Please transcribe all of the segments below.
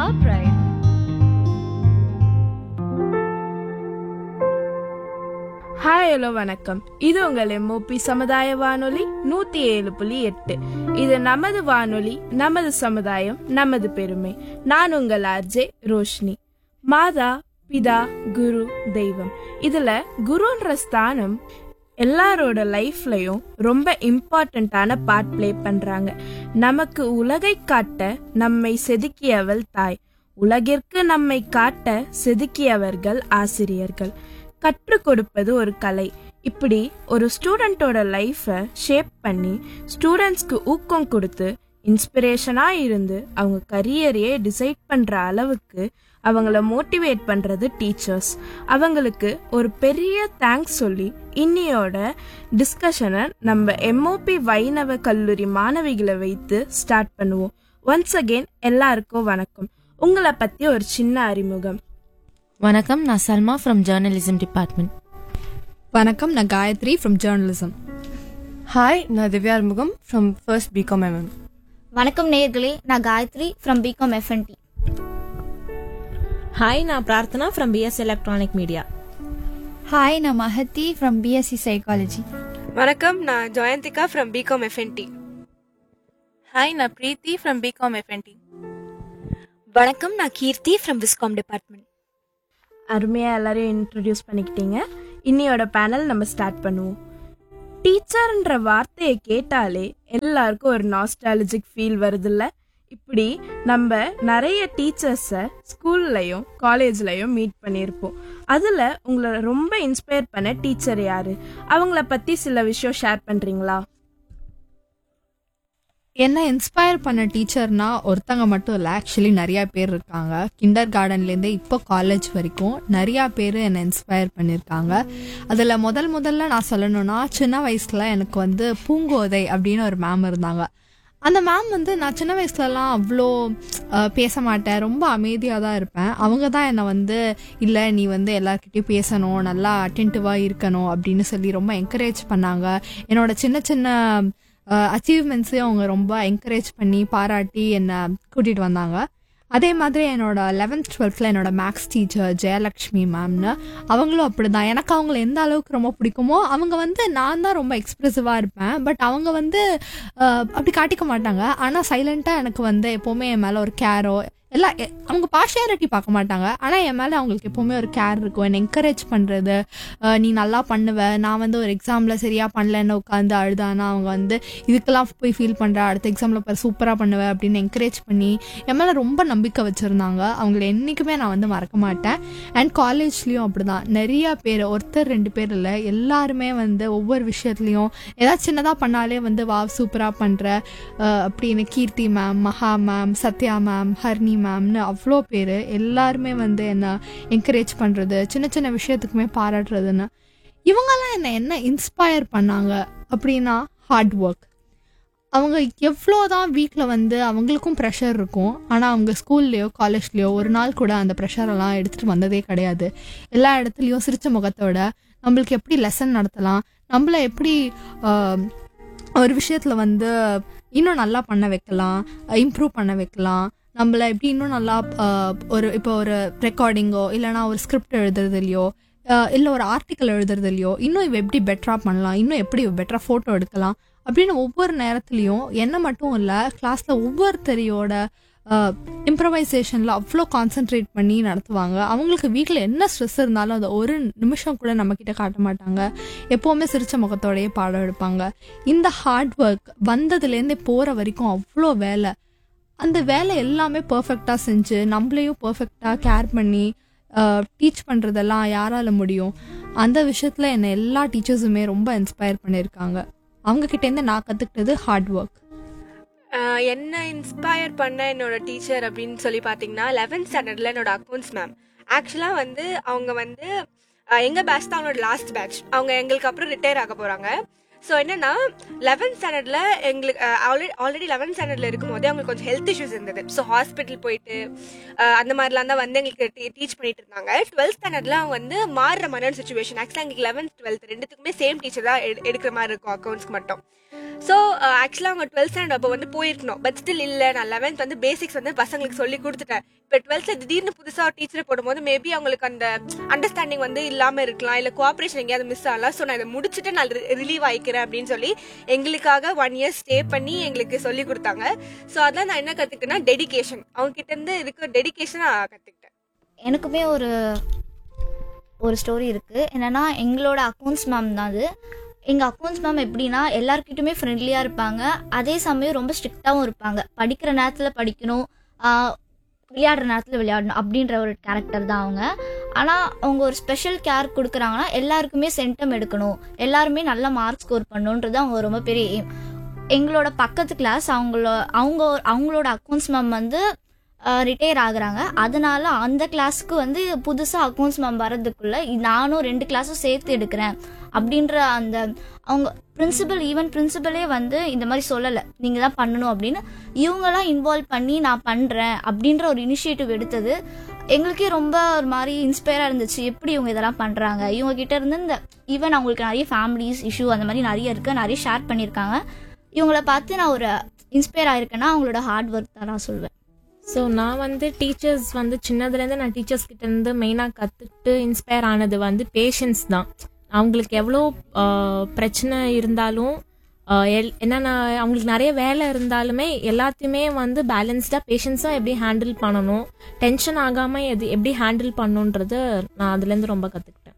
Alright. Hi hello வணக்கம் இது உங்கள் எம்ஓபி சமுதாய வானொலி நூத்தி ஏழு புள்ளி எட்டு இது நமது வானொலி நமது சமுதாயம் நமது பெருமை நான் உங்கள் ஆர்ஜே ரோஷினி மாதா பிதா குரு தெய்வம் இதுல குருன்ற ஸ்தானம் எல்லாரோட லைஃப்லயும் ரொம்ப இம்பார்ட்டண்ட்டான பார்ட் ப்ளே பண்றாங்க நமக்கு உலகை காட்ட நம்மை செதுக்கியவள் தாய் உலகிற்கு நம்மை காட்ட செதுக்கியவர்கள் ஆசிரியர்கள் கற்றுக் கொடுப்பது ஒரு கலை இப்படி ஒரு ஸ்டூடெண்ட்டோட லைஃப்பை ஷேப் பண்ணி ஸ்டூடெண்ட்ஸ்க்கு ஊக்கம் கொடுத்து இன்ஸ்பிரேஷனாக இருந்து அவங்க கரியரையே டிசைட் பண்ணுற அளவுக்கு அவங்கள மோட்டிவேட் பண்ணுறது டீச்சர்ஸ் அவங்களுக்கு ஒரு பெரிய தேங்க்ஸ் சொல்லி இன்னியோட டிஸ்கஷனை நம்ம எம்ஓபி வைணவ கல்லூரி மாணவிகளை வைத்து ஸ்டார்ட் பண்ணுவோம் ஒன்ஸ் அகெயின் எல்லாருக்கும் வணக்கம் உங்களை பற்றி ஒரு சின்ன அறிமுகம் வணக்கம் நான் சல்மா ஃப்ரம் ஜேர்னலிசம் டிபார்ட்மெண்ட் வணக்கம் நான் காயத்ரி ஃப்ரம் ஜேர்னலிசம் ஹாய் நான் Divya Arumugam from first B Com M M வணக்கம் நேயர்களே நான் Gayathri from B Com F N T hi நான் Prarthana from B S electronic media hi நான் மஹத்தி ஃப்ரம் பிஎஸ்சி சைக்காலஜி வணக்கம் நான் Jayanthika from B Com F N T hi நான் பிரீத்தி ஃப்ரம் பிகாம் எஃப்என்டி வணக்கம் நான் கீர்த்தி ஃப்ரம் விஸ்காம் டிபார்ட்மெண்ட் அருமையாக எல்லாரையும் இன்ட்ரடியூஸ் பண்ணிக்கிட்டீங்க இன்னியோட பேனல் நம்ம ஸ்டார்ட் பண்ணுவோம் டீச்சர்ன்ற வார்த்தையை கேட்டாலே எல்லாருக்கும் ஒரு நாஸ்டாலஜிக் ஃபீல் வருதுல்ல இப்படி நம்ம நிறைய டீச்சர்ஸை ஸ்கூல்லையும் காலேஜ்லையும் மீட் பண்ணியிருப்போம் அதில் உங்களை ரொம்ப இன்ஸ்பயர் பண்ண டீச்சர் யாரு அவங்கள பற்றி சில விஷயம் ஷேர் பண்ணுறீங்களா என்ன இன்ஸ்பயர் பண்ண டீச்சர்னா ஒருத்தங்க மட்டும் இல்லை ஆக்சுவலி நிறைய பேர் இருக்காங்க கிண்டர் கார்டன்லேருந்து இப்போ காலேஜ் வரைக்கும் நிறையா பேர் என்னை இன்ஸ்பயர் பண்ணியிருக்காங்க அதில் முதல் முதல்ல நான் சொல்லணும்னா சின்ன வயசில் எனக்கு வந்து பூங்கோதை அப்படின்னு ஒரு மேம் இருந்தாங்க அந்த மேம் வந்து நான் சின்ன வயசுலலாம் அவ்வளோ அஹ், பேச மாட்டேன் ரொம்ப அமைதியாக தான் இருப்பேன் அவங்க தான் என்னை வந்து இல்லை நீ வந்து எல்லார்கிட்டயும் பேசணும் நல்லா அட்டென்டிவாக இருக்கணும் அப்படின்னு சொல்லி ரொம்ப என்கரேஜ் பண்ணாங்க என்னோட சின்ன சின்ன அச்சீவ்மெண்ட்ஸையும் அவங்க ரொம்ப என்கரேஜ் பண்ணி பாராட்டி என்னை கூட்டிகிட்டு வந்தாங்க அதே மாதிரி என்னோட லெவன்த் டுவெல்த்தில் என்னோட மேக்ஸ் டீச்சர் ஜெயலக்ஷ்மி மேம்னு அவங்களும் அப்படிதான் எனக்கு அவங்கள எந்த அளவுக்கு ரொம்ப பிடிக்குமோ அவங்க வந்து நான் தான் ரொம்ப எக்ஸ்ப்ரெசிவாக இருப்பேன் பட் அவங்க வந்து அஹ், அப்படி காட்டிக்க மாட்டாங்க ஆனால் சைலண்ட்டாக எனக்கு வந்து எப்போவுமே என் மேலே ஒரு கேரோ எல்லாம் எ- அவங்க பார்ஷியாலிட்டி பார்க்க மாட்டாங்க ஆனால் என் மேலே அவங்களுக்கு எப்போவுமே ஒரு கேர் இருக்கும் என்னை என்கரேஜ் பண்ணுறது நீ நல்லா பண்ணுவ நான் வந்து ஒரு எக்ஸாமில் சரியாக பண்ணலன்னு உட்காந்து அழுதானா அவங்க வந்து இதுக்கெல்லாம் போய் ஃபீல் பண்ணுற அடுத்த எக்ஸாமில் பாரு சூப்பராக பண்ணுவ அப்படின்னு என்கரேஜ் பண்ணி என் மேலே ரொம்ப நம்பிக்கை வச்சுருந்தாங்க அவங்கள என்றைக்குமே நான் வந்து மறக்க மாட்டேன் அண்ட் காலேஜ்லேயும் அப்படிதான் நிறைய பேர் ஒருத்தர் ரெண்டு பேர் இல்லை எல்லாருமே வந்து ஒவ்வொரு விஷயத்துலையும் ஏதாவது சின்னதாக பண்ணாலே வந்து வா சூப்பராக பண்ணுற அப்படின்னு Keerthi ma'am Maha ma'am Sathya ma'am ஹர்னி மேம்னு அவ்வளோ பேர் எல்லாருமே வந்து என்ன என்கரேஜ் பண்ணுறது சின்ன சின்ன விஷயத்துக்குமே பாராட்டுறதுன்னு இவங்கெல்லாம் என்ன என்ன இன்ஸ்பயர் பண்ணாங்க அப்படின்னா ஹார்ட் ஒர்க் அவங்க எவ்வளோ தான் வீட்டில் வந்து அவங்களுக்கும் ப்ரெஷர் இருக்கும் ஆனால் அவங்க ஸ்கூல்லையோ காலேஜ்லேயோ ஒரு நாள் கூட அந்த ப்ரெஷரெல்லாம் எடுத்துகிட்டு வந்ததே கிடையாது எல்லா இடத்துலையும் சிரிச்ச முகத்தோட நம்மளுக்கு எப்படி லெசன் நடத்தலாம் நம்மள எப்படி ஆஹ், ஒரு விஷயத்தில் வந்து இன்னும் நல்லா பண்ண வைக்கலாம் இம்ப்ரூவ் பண்ண வைக்கலாம் நம்மள எப்படி இன்னும் நல்லா ஆஹ், ஒரு இப்போ ஒரு ரெக்கார்டிங்கோ இல்லைனா ஒரு ஸ்கிரிப்ட் எழுதுறதுலையோ இல்லை ஒரு ஆர்டிக்கல் எழுதுறதுலையோ இன்னும் இவ எப்படி பெட்டராக பண்ணலாம் இன்னும் எப்படி பெட்டராக ஃபோட்டோ எடுக்கலாம் அப்படின்னு ஒவ்வொரு நேரத்துலையும் என்ன மட்டும் இல்லை கிளாஸில் ஒவ்வொருத்தரையோட இம்ப்ரவைசேஷனில் அவ்வளோ கான்சென்ட்ரேட் பண்ணி நடத்துவாங்க அவங்களுக்கு வீட்டில் என்ன ஸ்ட்ரெஸ் இருந்தாலும் அதை ஒரு நிமிஷம் கூட நம்மக்கிட்ட காட்ட மாட்டாங்க எப்போவுமே சிரிச்ச முகத்தோடயே பாடம் எடுப்பாங்க இந்த ஹார்ட் ஒர்க் வந்ததுலேருந்தே போகிற வரைக்கும் அவ்வளோ வேலை அந்த வேலை எல்லாமே பர்ஃபெக்டாக செஞ்சு நம்மளையும் பர்ஃபெக்டாக கேர் பண்ணி டீச் பண்ணுறதெல்லாம் யாரால முடியும் அந்த விஷயத்தில் என்னை எல்லா டீச்சர்ஸுமே ரொம்ப இன்ஸ்பயர் பண்ணியிருக்காங்க அவங்க கிட்டேருந்து நான் கற்றுக்கிட்டது ஹார்ட் ஒர்க் என்ன இன்ஸ்பயர் பண்ண என்னோட டீச்சர் அப்படின்னு சொல்லி பார்த்தீங்கன்னா லெவன்த் ஸ்டாண்டர்டில் என்னோட அக்கௌண்ட்ஸ் மேம் ஆக்சுவலாக வந்து அவங்க வந்து அஹ், எங்க பேட்ச் தான் அவனோட லாஸ்ட் பேட்ச் அவங்க எங்களுக்கு அப்புறம் ரிட்டையர் ஆக போகிறாங்க ஸோ என்னன்னா லெவன்த் ஸ்டாண்டர்டில் எங்களுக்கு ஆல்ரெடி ஆல்ரெடி லெவன்த் ஸ்டாண்டர்டில் இருக்கும்போதே அவங்களுக்கு கொஞ்சம் ஹெல்த் இஷ்யூஸ் இருந்தது ஸோ ஹாஸ்பிட்டல் போயிட்டு அஹ், அந்த மாதிரிலாம் தான் வந்து எங்களுக்கு டீச் பண்ணிட்டு இருந்தாங்க டுவெல்த் ஸ்டாண்டர்டில் அவங்க வந்து மாறுற மாதிரியான சுச்சுவேஷன் ஆக்சுவலாக எங்களுக்கு லெவன்த் டுவெல்த் ரெண்டுத்துக்குமே சேம் டீச்சர் தான் எடு- எடுக்கிற மாதிரி இருக்கும் அக்கௌண்ட்ஸ்க்கு மட்டும் ஸோ ஆக்சுவலாக அவங்க டுவெல்த் ஸ்டாண்டர்ட் அப்போ வந்து போயிருக்கணும் பட் ஸ்டில் இல்லை நான் லெவன்த் வந்து பேசிக்ஸ் வந்து பசங்களுக்கு சொல்லி கொடுத்துட்டேன் இப்போ டுவெல்த்தில் திடீர்னு புதுசாக டீச்சரை போடும்போது மேபி அவங்களுக்கு அந்த அண்டர்ஸ்டாண்டிங் வந்து இல்லாமல் இருக்கலாம் இல்லை கோஆப்ரேஷன் எங்கேயாவது மிஸ் ஆகலாம் ஸோ நான் இதை முடிச்சுட்டு நான் ரிலீவ் ஆயிக்கிறேன் அப்படின்னு சொல்லி எங்களுக்காக ஒன் இயர் ஸ்டே பண்ணி எங்களுக்கு சொல்லி கொடுத்தாங்க ஸோ அதான் நான் என்ன கற்றுக்கிட்டேன்னா டெடிகேஷன் அவங்க கிட்ட இருந்து இருக்கிற டெடிகேஷன் நான் கற்றுக்கிட்டேன் எனக்குமே ஒரு ஒரு ஸ்டோரி இருக்குது என்னென்னா எங்களோட அக்கௌண்ட்ஸ் மேம் தான் அது எங்கள் அக்கௌண்ட்ஸ் மேம் எப்படின்னா எல்லாருக்கிட்டுமே ஃப்ரெண்ட்லியாக இருப்பாங்க அதே சமயம் ரொம்ப ஸ்ட்ரிக்டாகவும் இருப்பாங்க படிக்கிற நேரத்தில் படிக்கணும் ஆஹ் விளையாடுற நேரத்தில் விளையாடணும் அப்படின்ற ஒரு கேரக்டர் தான் அவங்க ஆனால் அவங்க ஒரு ஸ்பெஷல் கேர் கொடுக்குறாங்கன்னா எல்லாருக்குமே சென்டம் எடுக்கணும் எல்லாருமே நல்ல மார்க் ஸ்கோர் பண்ணணுன்றது அவங்க ரொம்ப பெரிய எய்ம் எங்களோட பக்கத்து கிளாஸ் அவங்களோ அவங்க அவங்களோட அக்கௌண்ட்ஸ் மேம் வந்து ரிட்டையர் ஆகுறாங்க அதனால அந்த கிளாஸ்க்கு வந்து புதுசாக அக்கௌண்ட்ஸ் மேம் வரதுக்குள்ள நானும் ரெண்டு கிளாஸும் சேர்த்து எடுக்கிறேன் அப்படின்ற அந்த அவங்க பிரின்சிபல் ஈவன் பிரின்சிபலே வந்து இந்த மாதிரி சொல்லலை நீங்கள் தான் பண்ணணும் அப்படின்னு இவங்கெல்லாம் இன்வால்வ் பண்ணி நான் பண்ணுறேன் அப்படின்ற ஒரு இனிஷியேட்டிவ் எடுத்தது எங்களுக்கே ரொம்ப ஒரு மாதிரி இன்ஸ்பயராக இருந்துச்சு எப்படி இவங்க இதெல்லாம் பண்ணுறாங்க இவங்க கிட்ட இருந்து இந்த ஈவன் அவங்களுக்கு நிறைய ஃபேமிலிஸ் இஷ்யூ அந்த மாதிரி நிறைய இருக்குது நிறைய ஷேர் பண்ணியிருக்காங்க இவங்கள பார்த்து நான் ஒரு இன்ஸ்பயர் ஆயிருக்கேன்னா அவங்களோட ஹார்ட் ஒர்க் தான் நான் சொல்வேன் ஸோ நான் வந்து டீச்சர்ஸ் வந்து சின்னதுலேருந்து நான் டீச்சர்ஸ் கிட்ட இருந்து மெயினாக கற்றுக்கிட்டு இன்ஸ்பயர் ஆனது வந்து பேஷன்ஸ் தான் அவங்களுக்கு எவ்வளோ ஆஹ், பிரச்சனை இருந்தாலும் ஆஹ், எல்- என்னென்ன அவங்களுக்கு நிறைய வேலை இருந்தாலுமே எல்லாத்தையுமே வந்து பேலன்ஸ்டாக பேஷன்ஸாக எப்படி ஹேண்டில் பண்ணணும் டென்ஷன் ஆகாமல் எது எப்படி ஹேண்டில் பண்ணணுன்றது நான் அதுலேருந்து ரொம்ப கற்றுக்கிட்டேன்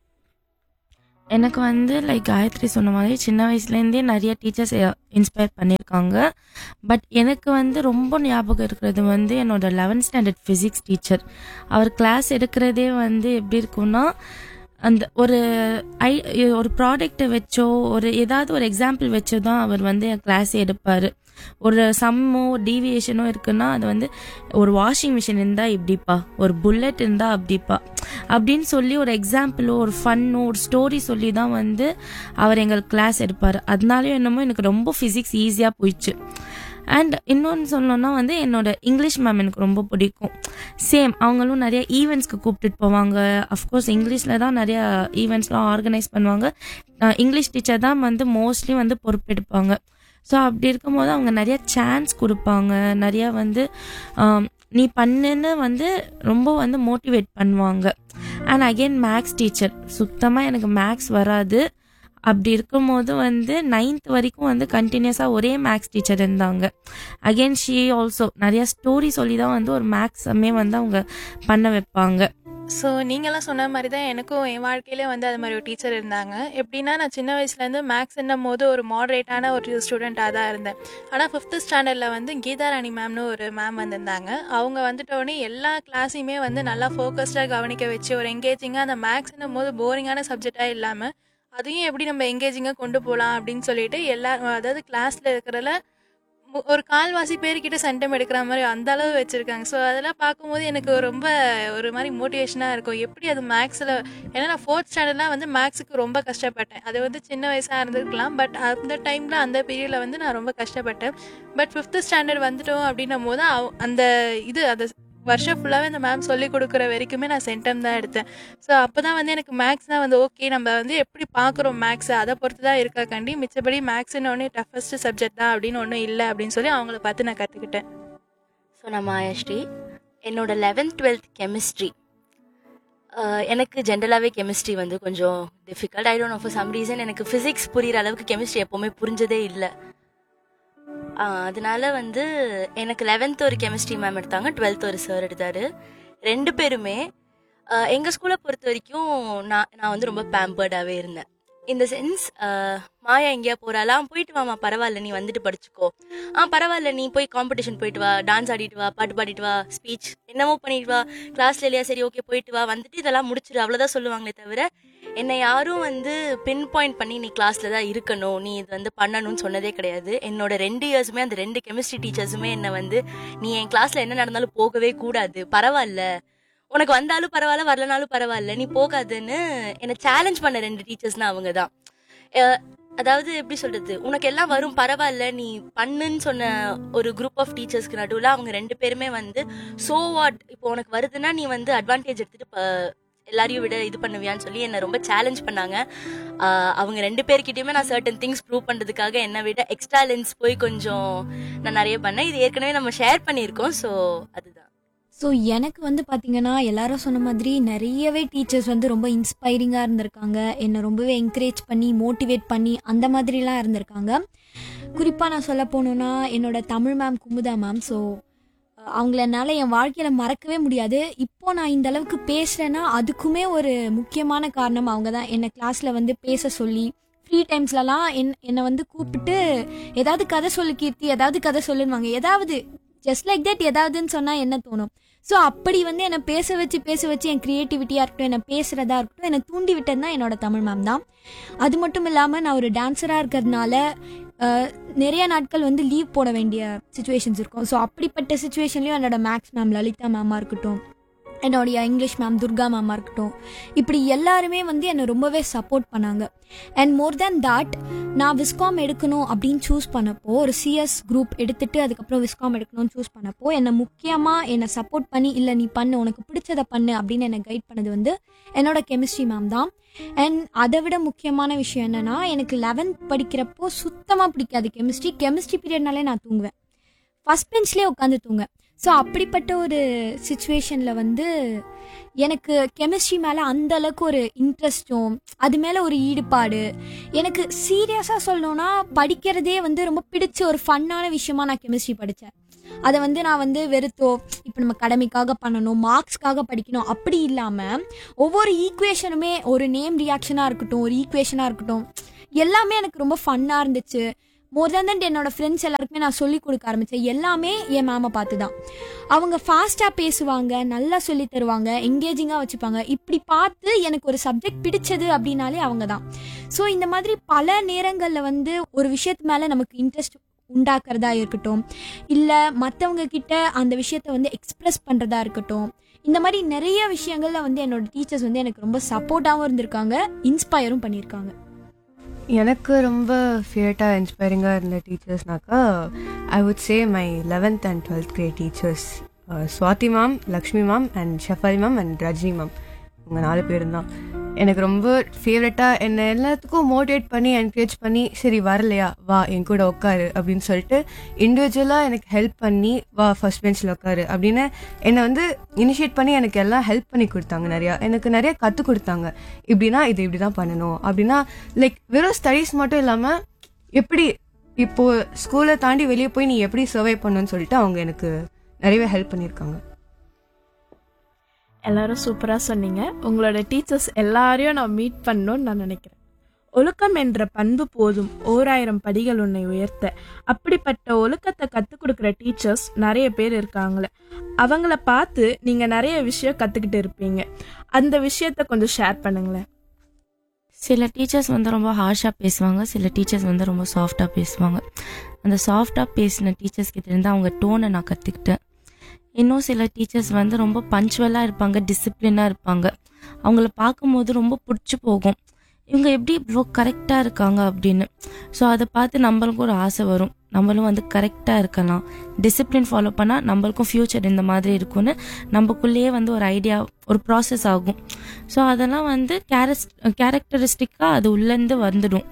எனக்கு வந்து லைக் காயத்ரி சொன்ன மாதிரி சின்ன வயசுலேருந்தே நிறைய டீச்சர்ஸ் இன்ஸ்பயர் பண்ணியிருக்காங்க பட் எனக்கு வந்து ரொம்ப ஞாபகம் இருக்கிறது வந்து என்னோட லெவன்த் ஸ்டாண்டர்ட் ஃபிசிக்ஸ் டீச்சர் அவர் கிளாஸ் எடுக்கிறதே வந்து எப்படி இருக்கும்னா அந்த ஒரு ஐ ஒரு ப்ராடக்ட்டை வச்சோ ஒரு ஏதாவது ஒரு எக்ஸாம்பிள் வச்சோ தான் அவர் வந்து என் கிளாஸ் எடுப்பார் ஒரு சம்மோ டீவியேஷனோ இருக்குன்னா அது வந்து ஒரு வாஷிங் மிஷின் இருந்தால் இப்படிப்பா ஒரு புல்லட் இருந்தால் அப்படிப்பா அப்படின்னு சொல்லி ஒரு எக்ஸாம்பிளோ ஒரு ஃபன்னோ ஒரு ஸ்டோரி சொல்லி தான் வந்து அவர் எங்களுக்கு கிளாஸ் எடுப்பார் அதனாலயும் என்னமோ எனக்கு ரொம்ப ஃபிசிக்ஸ் ஈஸியாக போயிடுச்சு அண்ட் இன்னொன்று சொல்லணும்னா வந்து என்னோட இங்கிலீஷ் மேம் எனக்கு ரொம்ப பிடிக்கும் சேம் அவங்களும் நிறைய ஈவெண்ட்ஸ்க்கு கூப்பிட்டுட்டு போவாங்க அஃப்கோர்ஸ் இங்கிலீஷில் தான் நிறைய ஈவெண்ட்ஸ்லாம் ஆர்கனைஸ் பண்ணுவாங்க அஹ் இங்கிலீஷ் டீச்சர் தான் வந்து மோஸ்ட்லி வந்து பொறுப்பெடுப்பாங்க ஸோ அப்படி இருக்கும்போது அவங்க நிறைய சான்ஸ் கொடுப்பாங்க நிறைய வந்து ஆம், நீ பண்ணுன்னு வந்து ரொம்ப வந்து மோட்டிவேட் பண்ணுவாங்க அண்ட் அகெயின் மேக்ஸ் டீச்சர் சுத்தமாக எனக்கு மேக்ஸ் வராது அப்படி இருக்கும்போது வந்து நைன்த் வரைக்கும் வந்து கண்டினியூஸாக ஒரே மேக்ஸ் டீச்சர் இருந்தாங்க அகெயின் ஷீ ஆல்சோ நிறைய ஸ்டோரி சொல்லி தான் வந்து ஒரு மேக்ஸமே வந்து அவங்க பண்ண வைப்பாங்க ஸோ நீங்களாம் சொன்ன மாதிரி தான் எனக்கும் என் வாழ்க்கையில வந்து அது மாதிரி ஒரு டீச்சர் இருந்தாங்க எப்படின்னா நான் சின்ன வயசுலேருந்து மேக்ஸ் என்னும் போது ஒரு மாடரேட்டான ஒரு ஸ்டூடெண்ட்டாக தான் இருந்தேன் ஆனால் ஃபிஃப்த்து ஸ்டாண்டர்டில் வந்து கீதா ராணி மேம்னு ஒரு மேம் வந்திருந்தாங்க அவங்க வந்துட்டோடனே எல்லா கிளாஸையுமே வந்து நல்லா ஃபோக்கஸ்டாக கவனிக்க வச்சு ஒரு எங்கேஜிங்காக அந்த மேக்ஸ் என்னும் போது போரிங்கான சப்ஜெக்டாக இல்லாமல் அதையும் எப்படி நம்ம எங்கேஜிங்காக கொண்டு போகலாம் அப்படின்னு சொல்லிட்டு எல்லா அதாவது கிளாஸில் இருக்கிறதுல மு- ஒரு கால்வாசி பேர்கிட்ட சென்டம் எடுக்கிற மாதிரி அந்த அளவு வச்சிருக்காங்க ஸோ அதெல்லாம் பார்க்கும்போது எனக்கு ரொம்ப ஒரு மாதிரி மோட்டிவேஷனாக இருக்கும் எப்படி அது மேக்ஸில் ஏன்னா நான் ஃபோர்த் ஸ்டாண்டர்ட்லாம் வந்து மேக்ஸுக்கு ரொம்ப கஷ்டப்பட்டேன் அது வந்து சின்ன வயசாக இருந்திருக்கலாம் பட் அந்த டைமில் அந்த பீரியடில் வந்து நான் ரொம்ப கஷ்டப்பட்டேன் பட் ஃபிஃப்த்து ஸ்டாண்டர்ட் வந்துட்டோம் அப்படின்னும் போது அவ- அந்த இது அந்த வருஷம் ஃபுல்லாகவே அந்த மேம் சொல்லி கொடுக்குற வரைக்குமே நான் சென்டம் தான் எடுத்தேன் ஸோ அப்போ தான் வந்து எனக்கு மேக்ஸ்னால் வந்து ஓகே நம்ம வந்து எப்படி பார்க்குறோம் மேக்ஸை அதை பொறுத்து தான் இருக்கா கண்டி மிச்சபடி மேக்ஸ்னு ஒன்று டஃபஸ்ட் சப்ஜெக்ட் தான் அப்படின்னு ஒன்றும் இல்லை அப்படின்னு சொல்லி அவங்கள பார்த்து நான் கற்றுக்கிட்டேன் ஸோ நான் மாயாஸ்ரீ என்னோட லெவன்த் டுவெல்த் கெமிஸ்ட்ரி எனக்கு ஜென்ரலாகவே கெமிஸ்ட்ரி வந்து கொஞ்சம் difficult I don't know for some reason எனக்கு ஃபிசிக்ஸ் புரியிற அளவுக்கு கெமிஸ்ட்ரி எப்போவுமே புரிஞ்சதே இல்லை அதனால வந்து எனக்கு லெவன்த் ஒரு கெமிஸ்ட்ரி மேம் எடுத்தாங்க டுவெல்த் ஒரு சார் எடுத்தாரு ரெண்டு பேருமே ஆஹ் எங்க ஸ்கூலை பொறுத்த வரைக்கும் நான் நான் வந்து ரொம்ப பேம்பர்டாகவே இருந்தேன் இந்த சென்ஸ் மாயா எங்கேயா போறாளாம் போயிட்டு வாமா பரவாயில்ல நீ வந்துட்டு படிச்சுக்கோ ஆ பரவாயில்ல நீ போய் காம்படிஷன் போயிட்டு வா டான்ஸ் ஆடிட்டு வா பாட்டு பாடிட்டு வா ஸ்பீச் என்னமோ பண்ணிட்டு வா கிளாஸ்ல இல்லையா சரி ஓகே போயிட்டு வா வந்துட்டு இதெல்லாம் முடிச்சிடு அவ்வளோதான் சொல்லுவாங்களே தவிர என்னை யாரும் வந்து பின் பாயிண்ட் பண்ணி நீ கிளாஸ்ல தான் இருக்கணும் நீ இது வந்து பண்ணணும்னு சொன்னதே கிடையாது என்னோட ரெண்டு இயர்ஸுமே அந்த ரெண்டு கெமிஸ்ட்ரி டீச்சர்ஸுமே என்னை வந்து நீ என் கிளாஸ்ல என்ன நடந்தாலும் போகவே கூடாது பரவாயில்ல உனக்கு வந்தாலும் பரவாயில்ல வரலனாலும் பரவாயில்ல நீ போகாதுன்னு என்னை சேலஞ்ச் பண்ண ரெண்டு டீச்சர்ஸ்னா அவங்க தான் அதாவது எப்படி சொல்றது உனக்கு எல்லாம் வரும் பரவாயில்ல நீ பண்ணுன்னு சொன்ன ஒரு குரூப் ஆஃப் டீச்சர்ஸ்க்கு நடுவில் அவங்க ரெண்டு பேருமே வந்து சோ வாட் இப்போ உனக்கு வருதுன்னா நீ வந்து அட்வான்டேஜ் எடுத்துட்டு ப- எல்லாரையும் விட இது பண்ணுவியான்னு சொல்லி என்னை ரொம்ப சேலஞ்ச் பண்ணாங்க ஆஹ் அவங்க ரெண்டு பேர்கிட்டயுமே நான் சர்டன் திங்ஸ் ப்ரூவ் பண்றதுக்காக என்னை விட எக்ஸ்ட்ரா லென்ஸ் போய் கொஞ்சம் நான் நிறைய பண்ணேன் இது ஏற்கனவே நம்ம ஷேர் பண்ணியிருக்கோம் ஸோ அதுதான் ஸோ எனக்கு வந்து பார்த்தீங்கன்னா எல்லாரும் சொன்ன மாதிரி நிறையவே டீச்சர்ஸ் வந்து ரொம்ப இன்ஸ்பைரிங்காக இருந்திருக்காங்க என்னை ரொம்பவே என்கரேஜ் பண்ணி மோட்டிவேட் பண்ணி அந்த மாதிரிலாம் இருந்திருக்காங்க குறிப்பாக நான் சொல்ல போனோன்னா என்னோட Tamil ma'am Kumudha ma'am so அவங்கள என்னால் என் வாழ்க்கையில் மறக்கவே முடியாது இப்போ நான் இந்த அளவுக்கு பேசுகிறேன்னா அதுக்குமே ஒரு முக்கியமான காரணம் அவங்க தான் என்னை கிளாஸில் வந்து பேச சொல்லி ஃப்ரீ டைம்ஸ்லலாம் என் என்னை வந்து கூப்பிட்டு ஏதாவது கதை சொல்லு கீர்த்தி ஏதாவது கதை சொல்லுவாங்க ஏதாவது ஜஸ்ட் லைக் தட் ஏதாவதுன்னு சொன்னால் என்ன தோணும் ஸோ அப்படி வந்து என்னை பேச வச்சு பேச வச்சு என் க்ரியேட்டிவிட்டியாக இருக்கட்டும் என்னை பேசுகிறதா இருக்கட்டும் என்னை தூண்டி விட்டது தான் என்னோட தமிழ் மேம் தான் அது மட்டும் இல்லாமல் நான் ஒரு டான்ஸராக இருக்கிறதுனால அஹ், நிறைய நாட்கள் வந்து லீவ் போட வேண்டிய சுச்சுவேஷன்ஸ் இருக்கும் ஸோ அப்படிப்பட்ட சுச்சுவேஷன்லையும் என்னோட மேக்ஸ் மேம் லலிதா மேமாக இருக்கட்டும் என்னுடைய இங்கிலீஷ் மேம் துர்கா மேமாக இருக்கட்டும் இப்படி எல்லாருமே வந்து என்னை ரொம்பவே சப்போர்ட் பண்ணாங்க அண்ட் மோர் தேன் தட் நான் விஸ்காம் எடுக்கணும் அப்படின்னு சூஸ் பண்ணப்போ ஒரு சிஎஸ் குரூப் எடுத்துட்டு அதுக்கப்புறம் விஸ்காம் எடுக்கணும்னு சூஸ் பண்ணப்போ என்னை முக்கியமாக என்னை சப்போர்ட் பண்ணி இல்லை நீ பண்ணு உனக்கு பிடிச்சதை பண்ணு அப்படின்னு என்னை கைட் பண்ணது வந்து என்னோட கெமிஸ்ட்ரி மேம் தான் அண்ட் அதை விட முக்கியமான விஷயம் என்னன்னா எனக்கு லெவன்த் படிக்கிறப்போ சுத்தமாக பிடிக்காது கெமிஸ்ட்ரி கெமிஸ்ட்ரி பீரியட்னாலே நான் தூங்குவேன் ஃபஸ்ட் பெஞ்ச்லேயே உட்காந்து தூங்குவேன் ஸோ அப்படிப்பட்ட ஒரு சுச்சுவேஷனில் வந்து எனக்கு கெமிஸ்ட்ரி மேலே அந்த அளவுக்கு ஒரு இன்ட்ரெஸ்ட்டும் அது மேலே ஒரு ஈடுபாடு எனக்கு சீரியஸாக சொல்லணும்னா படிக்கிறதே வந்து ரொம்ப பிடிச்ச ஒரு ஃபன்னான விஷயமா நான் கெமிஸ்ட்ரி படித்தேன் அதை வந்து நான் வந்து வெறுத்தோ இப்போ நம்ம கடமைக்காக பண்ணணும் மார்க்ஸ்க்காக படிக்கணும் அப்படி இல்லாமல் ஒவ்வொரு ஈக்குவேஷனுமே ஒரு நேம் ரியாக்ஷனாக இருக்கட்டும் ஒரு ஈக்குவேஷனாக இருக்கட்டும் எல்லாமே எனக்கு ரொம்ப ஃபன்னாக இருந்துச்சு மோர் தேன் தட் என்னோட ஃப்ரெண்ட்ஸ் எல்லாருக்குமே நான் சொல்லி கொடுக்க ஆரம்பித்தேன் எல்லாமே என் மேமை பார்த்து தான் அவங்க ஃபாஸ்ட்டாக பேசுவாங்க நல்லா சொல்லி தருவாங்க எங்கேஜிங்காக வச்சுப்பாங்க இப்படி பார்த்து எனக்கு ஒரு சப்ஜெக்ட் பிடிச்சது அப்படின்னாலே அவங்க தான் ஸோ இந்த மாதிரி பல நேரங்களில் வந்து ஒரு விஷயத்து மேலே நமக்கு இன்ட்ரெஸ்ட் உண்டாக்குறதா இருக்கட்டும் இல்லை மற்றவங்க கிட்ட அந்த விஷயத்தை வந்து எக்ஸ்ப்ரெஸ் பண்ணுறதா இருக்கட்டும் இந்த மாதிரி நிறைய விஷயங்கள்ல வந்து என்னோட டீச்சர்ஸ் வந்து எனக்கு ரொம்ப சப்போர்ட்டாகவும் இருந்திருக்காங்க இன்ஸ்பயரும் பண்ணியிருக்காங்க எனக்கு ரொம்ப ஃபேவரட்டாக இன்ஸ்பைரிங்காக இருந்த டீச்சர்ஸ்னாக்கா I would say my eleventh and twelfth grade teachers Swathi ma'am Lakshmi ma'am and Shafari ma'am and Rajini ma'am இவங்க நாலு பேரும் தான் எனக்கு ரொம்ப ஃபேவரட்டாக என்னை எல்லாத்துக்கும் மோட்டிவேட் பண்ணி என்கரேஜ் பண்ணி சரி வரலையா வா என் கூட உட்காரு அப்படின்னு சொல்லிட்டு இண்டிவிஜுவலாக எனக்கு ஹெல்ப் பண்ணி வா ஃபர்ஸ்ட் பெஞ்சில் உட்காரு அப்படின்னு என்னை வந்து இனிஷியேட் பண்ணி எனக்கு எல்லாம் ஹெல்ப் பண்ணி கொடுத்தாங்க நிறையா எனக்கு நிறைய கற்றுக் கொடுத்தாங்க இப்படின்னா இது இப்படி தான் பண்ணணும் அப்படின்னா லைக் வெறும் ஸ்டடீஸ் மட்டும் இல்லாமல் எப்படி இப்போ ஸ்கூலை தாண்டி வெளியே போய் நீ எப்படி சர்வை பண்ணணும்னு சொல்லிட்டு அவங்க எனக்கு நிறையவே ஹெல்ப் பண்ணியிருக்காங்க எல்லாரும் சூப்பராக சொன்னீங்க உங்களோட டீச்சர்ஸ் எல்லாரையும் நான் மீட் பண்ணணும்னு நான் நினைக்கிறேன் ஒழுக்கம் என்ற பண்பு போதும் ஓராயிரம் படிகள் உன்னை உயர்த்த அப்படிப்பட்ட ஒழுக்கத்தை கற்றுக் கொடுக்குற டீச்சர்ஸ் நிறைய பேர் இருக்காங்களே அவங்கள பார்த்து நீங்கள் நிறைய விஷயம் கற்றுக்கிட்டு இருப்பீங்க அந்த விஷயத்த கொஞ்சம் ஷேர் பண்ணுங்களேன் சில டீச்சர்ஸ் வந்து ரொம்ப ஹார்ஷாக பேசுவாங்க சில டீச்சர்ஸ் வந்து ரொம்ப சாஃப்டாக பேசுவாங்க அந்த சாஃப்டாக பேசின டீச்சர்ஸ் கிட்ட இருந்து அவங்க டோனை நான் கற்றுக்கிட்டேன் இன்னும் சில டீச்சர்ஸ் வந்து ரொம்ப பஞ்சுவலாக இருப்பாங்க டிசிப்ளினாக இருப்பாங்க அவங்கள பார்க்கும்போது ரொம்ப பிடிச்சி போகும் இவங்க எப்படி இவ்வளோ கரெக்டாக இருக்காங்க அப்படின்னு ஸோ அதை பார்த்து நம்மளுக்கும் ஒரு ஆசை வரும் நம்மளும் வந்து கரெக்டாக இருக்கலாம் டிசிப்ளின் ஃபாலோ பண்ணால் நம்மளுக்கும் ஃப்யூச்சர் இந்த மாதிரி இருக்கும்னு நம்மக்குள்ளேயே வந்து ஒரு ஐடியா ஒரு ப்ராசஸ் ஆகும் ஸோ அதெல்லாம் வந்து கேரஸ் கேரக்டரிஸ்டிக்காக அது உள்ளேருந்து வந்துடும்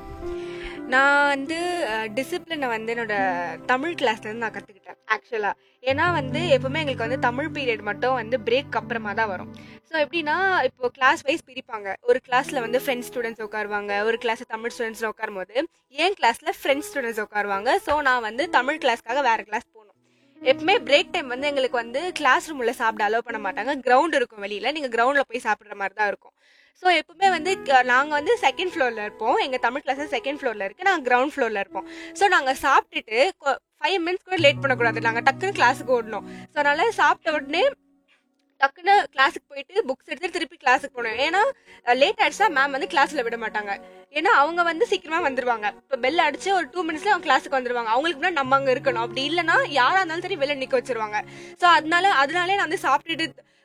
நான் வந்து டிசிப்ளினை வந்து என்னோட தமிழ் கிளாஸ்லேருந்து நான் கற்றுக்கிட்டேன் ஆக்சுவலாக ஏன்னா வந்து எப்பவுமே எங்களுக்கு வந்து தமிழ் பீரியட் மட்டும் வந்து பிரேக் அப்புறமா தான் வரும் ஸோ எப்படின்னா இப்போ கிளாஸ் வைஸ் பிரிப்பாங்க ஒரு கிளாஸில் வந்து ஃப்ரெண்ட்ஸ் ஸ்டூடெண்ட்ஸ் உட்காருவாங்க ஒரு கிளாஸில் தமிழ் ஸ்டூடெண்ட்ஸ் உட்காரும் போது என் கிளாஸில் ஃப்ரெண்ட்ஸ் ஸ்டூடெண்ட்ஸ் உட்காருவாங்க ஸோ நான் வந்து தமிழ் கிளாஸ்க்காக வேறு கிளாஸ் போகணும் எப்பவுமே பிரேக் டைம் வந்து எங்களுக்கு வந்து கிளாஸ் ரூம்ல சாப்பிட அலோவ் பண்ண மாட்டாங்க கிரவுண்ட் இருக்கும் வெளியில நீங்க கிரவுண்ட்ல போய் சாப்பிடுற மாதிரி தான் இருக்கும் ஸோ எப்பவுமே வந்து க- நாங்க வந்து செகண்ட் ஃப்ளோர்ல இருப்போம் எங்க தமிழ் கிளாஸ் செகண்ட் ஃப்ளோர்ல இருக்கு நாங்க கிரவுண்ட் ஃப்ளோர்ல இருப்போம் ஸோ நாங்க சாப்பிட்டுட்டு ஃபைவ் மினிட்ஸ் கூட லேட் பண்ணக்கூடாது நாங்க டக்குன்னு கிளாஸுக்கு ஓடணும் ஸோ அதனால சாப்பிட்ட உடனே டக்குன்னு கிளாஸுக்கு போயிட்டு புக்ஸ் எடுத்து திருப்பி கிளாஸுக்கு போகணும் ஏன்னா லேட் ஆயிடுச்சா மேம் வந்து கிளாஸ்ல விட மாட்டாங்க ஏன்னா அவங்க வந்து சீக்கிரமா வந்துருவாங்க இப்போ பெல் அடிச்சு ஒரு டூ மினிட்ஸ்ல அவங்க கிளாஸுக்கு வந்துருவாங்க அவங்களுக்கு முன்னாடி நம்ம அங்க இருக்கணும் அப்படி இல்லைன்னா யாரா இருந்தாலும் சரி வெளில நிக்க வச்சிருவாங்க ஸோ அதனால அதனாலே நான் வந்து சாப்பிட்டுட்டு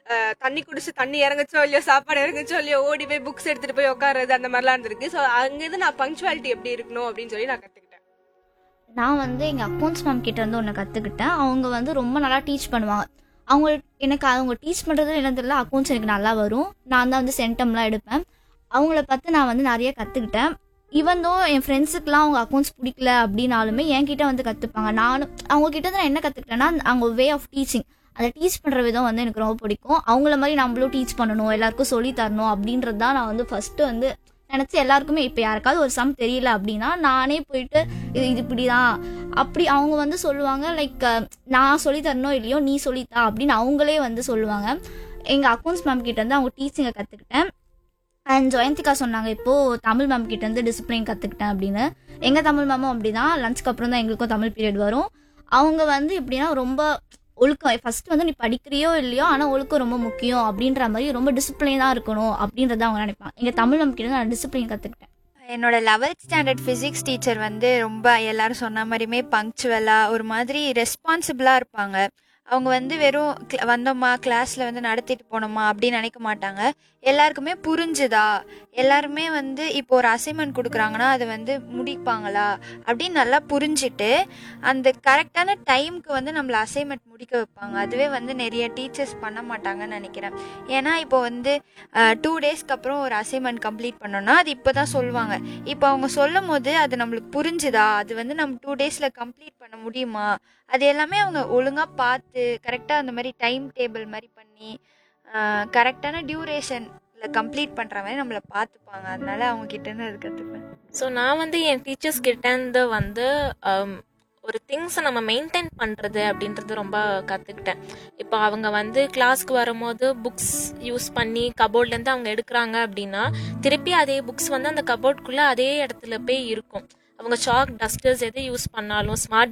அஹ், தண்ணி குடிச்சு தண்ணி இறங்குச்சோ இல்லையோ சாப்பாடு இறங்குச்சோ இல்லையோ ஓடி போய் புக்ஸ் எடுத்துட்டு போய் உட்காருறது அந்த மாதிரிலாம் இருந்திருக்கு ஸோ அங்கேருந்து நான் பங்க்சுவாலிட்டி எப்படி இருக்கணும் அப்படின்னு சொல்லி நான் கற்றுக்கிட்டேன் நான் வந்து எங்கள் அக்கௌண்ட்ஸ் மேம் கிட்ட இருந்து ஒன்று கற்றுக்கிட்டேன் அவங்க வந்து ரொம்ப நல்லா டீச் பண்ணுவாங்க அவங்க எனக்கு அவங்க டீச் பண்ணுறது என்ன தெரியல அக்கௌண்ட்ஸ் எனக்கு நல்லா வரும் நான் தான் வந்து சென்டம்லாம் எடுப்பேன் அவங்கள பார்த்து நான் வந்து நிறைய கற்றுக்கிட்டேன் ஈவன் தோ என் ஃப்ரெண்ட்ஸுக்குலாம் அவங்க அக்கௌண்ட்ஸ் பிடிக்கல அப்படின்னாலுமே என்கிட்ட வந்து கற்றுப்பாங்க நானும் அவங்க கிட்ட இருந்து நான் என்ன கற்றுக்கிட்டேன்னா அவங்க வே ஆஃப் டீச்சிங் அதை டீச் பண்ணுற விதம் வந்து எனக்கு ரொம்ப பிடிக்கும் அவங்கள மாதிரி நம்மளும் டீச் பண்ணணும் எல்லாருக்கும் சொல்லி தரணும் அப்படின்றது தான் நான் வந்து ஃபஸ்ட்டு வந்து நினச்சி எல்லாருக்குமே இப்போ யாருக்காவது ஒரு சம் தெரியல அப்படின்னா நானே போயிட்டு இது இது இப்படி தான் அப்படி அவங்க வந்து சொல்லுவாங்க லைக் நான் சொல்லி தரணும் இல்லையோ நீ சொல்லித்தா அப்படின்னு அவங்களே வந்து சொல்லுவாங்க எங்கள் அக்கௌண்ட்ஸ் மேம் கிட்ட இருந்து அவங்க டீச்சிங்கை கற்றுக்கிட்டேன் அண்ட் ஜெயந்திகா சொன்னாங்க இப்போது தமிழ் மேம் கிட்ட இருந்து டிசிப்ளின் கற்றுக்கிட்டேன் அப்படின்னு எங்கள் தமிழ் மேமும் அப்படி தான் லஞ்சுக்கு அப்புறம் தான் எங்களுக்கும் தமிழ் பீரியட் வரும் அவங்க வந்து எப்படின்னா ரொம்ப ஒழுக்கம் ஃபர்ஸ்ட் வந்து நீ படிக்கிறியோ இல்லையோ ஆனால் ஒழுக்கம் ரொம்ப முக்கியம் அப்படின்ற மாதிரி ரொம்ப டிசிப்ளினாக இருக்கணும் அப்படின்றத அவங்க நினைப்பாங்க எங்கள் தமிழ் மேம் கிட்ட நான் டிசிப்ளின் கற்றுக்கிட்டேன் என்னோட லெவல்த் ஸ்டாண்டர்ட் ஃபிசிக்ஸ் டீச்சர் வந்து ரொம்ப எல்லாரும் சொன்ன மாதிரியுமே பங்க்சுவலாக ஒரு மாதிரி ரெஸ்பான்சிபிளாக இருப்பாங்க அவங்க வந்து வெறும் cl- வந்தோமா கிளாஸில் வந்து நடத்திட்டு போனோமா அப்படின்னு நினைக்க மாட்டாங்க எல்லாருக்குமே புரிஞ்சுதா எல்லாருமே வந்து இப்போ ஒரு அசைன்மெண்ட் கொடுக்குறாங்கன்னா அதை வந்து முடிப்பாங்களா அப்படின்னு நல்லா புரிஞ்சுட்டு அந்த கரெக்டான டைம்க்கு வந்து நம்மளை அசைன்மெண்ட் முடிக்க வைப்பாங்க அதுவே வந்து நிறைய டீச்சர்ஸ் பண்ண மாட்டாங்கன்னு நினைக்கிறேன் ஏன்னா இப்போ வந்து டூ டேஸ்க்கு அப்புறம் ஒரு அசைன்மெண்ட் கம்ப்ளீட் பண்ணோம்னா அது இப்போ தான் சொல்லுவாங்க இப்போ அவங்க சொல்லும் போது அது நம்மளுக்கு புரிஞ்சுதா அது வந்து நம்ம டூ டேஸில் கம்ப்ளீட் பண்ண முடியுமா அது எல்லாமே அவங்க ஒழுங்காக பார்த்து கரெக்டாக அந்த மாதிரி டைம் டேபிள் மாதிரி பண்ணி கரெக்டான டியூரேஷனில் கம்ப்ளீட் பண்ணுற மாதிரி நம்மளை பார்த்துப்பாங்க அதனால அவங்க கிட்டேருந்து அது கற்றுப்பேன் ஸோ நான் வந்து என் டீச்சர்ஸ் கிட்டேருந்து வந்து um, ஒரு திங்ஸை நம்ம மெயின்டைன் பண்ணுறது அப்படின்றது ரொம்ப கற்றுக்கிட்டேன் இப்போ அவங்க வந்து கிளாஸ்க்கு வரும்போது புக்ஸ் யூஸ் பண்ணி கபோர்ட்லேருந்து அவங்க எடுக்கிறாங்க அப்படின்னா திருப்பி அதே புக்ஸ் வந்து அந்த கபோர்ட்குள்ளே அதே இடத்துல போய் இருக்கும் அவங்க சாக் டஸ்டர்ஸ் எது யூஸ் பண்ணாலும் ஸ்மார்ட்